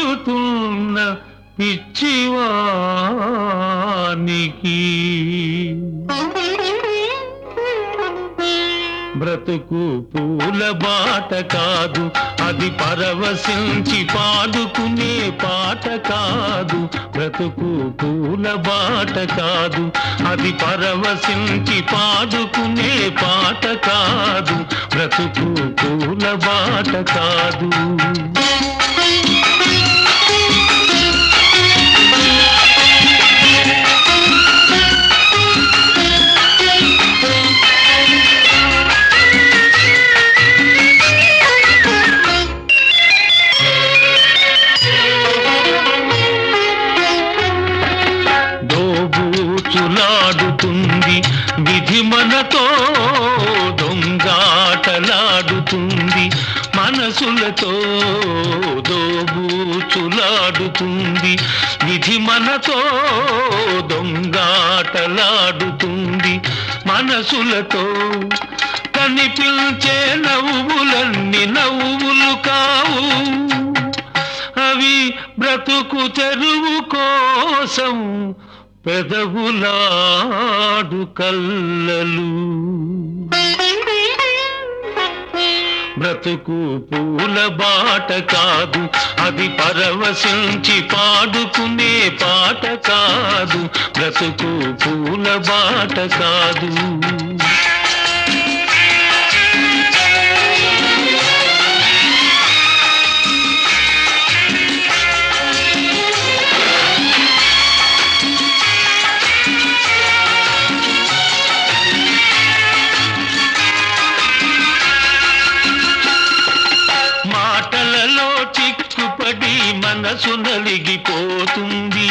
పుడుతున్న పిచ్చివానికి బ్రతుకు పూల బాట కాదు అది పరవశించి పాడుకునే పాట కాదు బ్రతుకు పూల బాట కాదు అది పరవశించి పాడుకునే పాట కాదు బ్రతుకు పూల బాట కాదు దోబూచులాడుతుంది విధి మనతో దొంగాటలాడుతుంది మనసులతో దోబూచులాడుతుంది విధి మనతో దొంగాటలాడుతుంది మనసులతో కనిపించే నవ్వులన్నీ నవ్వులు కావు అవి బ్రతుకు తెరువు కోసం పెదవులాడు కల్లలు బ్రతుకు పూల బాట కాదు అది పరవశించి పాడుకునే పాట కాదు బ్రతుకు పూల బాట కాదు మాటలలో చిక్కుపడి మనసు నలిగిపోతుంది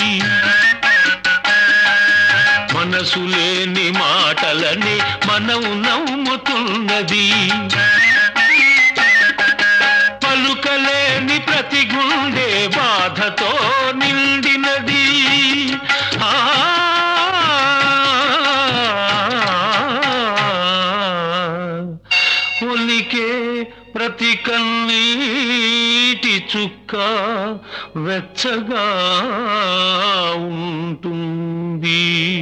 మనసు లేని మాటలని మనం నవ్వుతున్నది పలుకలేని ప్రతి గుండె బాధతో నిండినది ఆ ఒలికే ప్రతి కన్నీటి చుక్క వెచ్చగా ఉంటుంది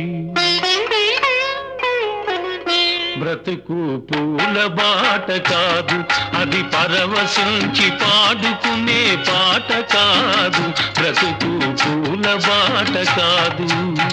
బ్రతుకు పూల బాట కాదు అది పరవశించి పాడుకునే పాట కాదు బ్రతుకు పూల బాట కాదు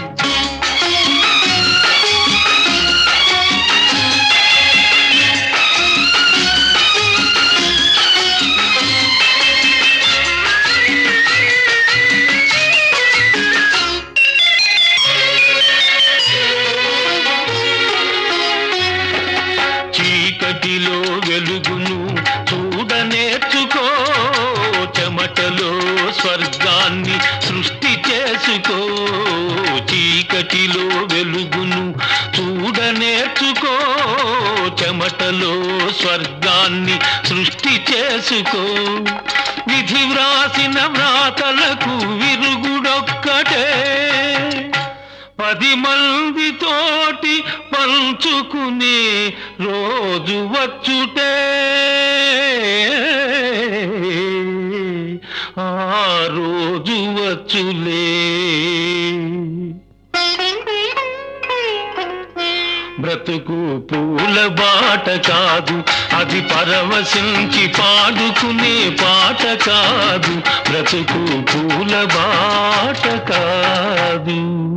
చీకటిలో వెలుగును చూడ నేర్చుకో చెమటలో స్వర్గాన్ని సృష్టి చేసుకో చీకటిలో వెలుగును చూడ నేర్చుకో చెమటలో స్వర్గాన్ని సృష్టి చేసుకో విధి వ్రాసిన వ్రాతలకు విరుగుడొక్కటే పది మంది తోటి పంచుకునే రోజు వచ్చుటే ఆ రోజు వచ్చులే బ్రతుకు పూల బాట కాదు అది పరవశించి పాడుకునే పాట కాదు బ్రతుకు పూల బాట కాదు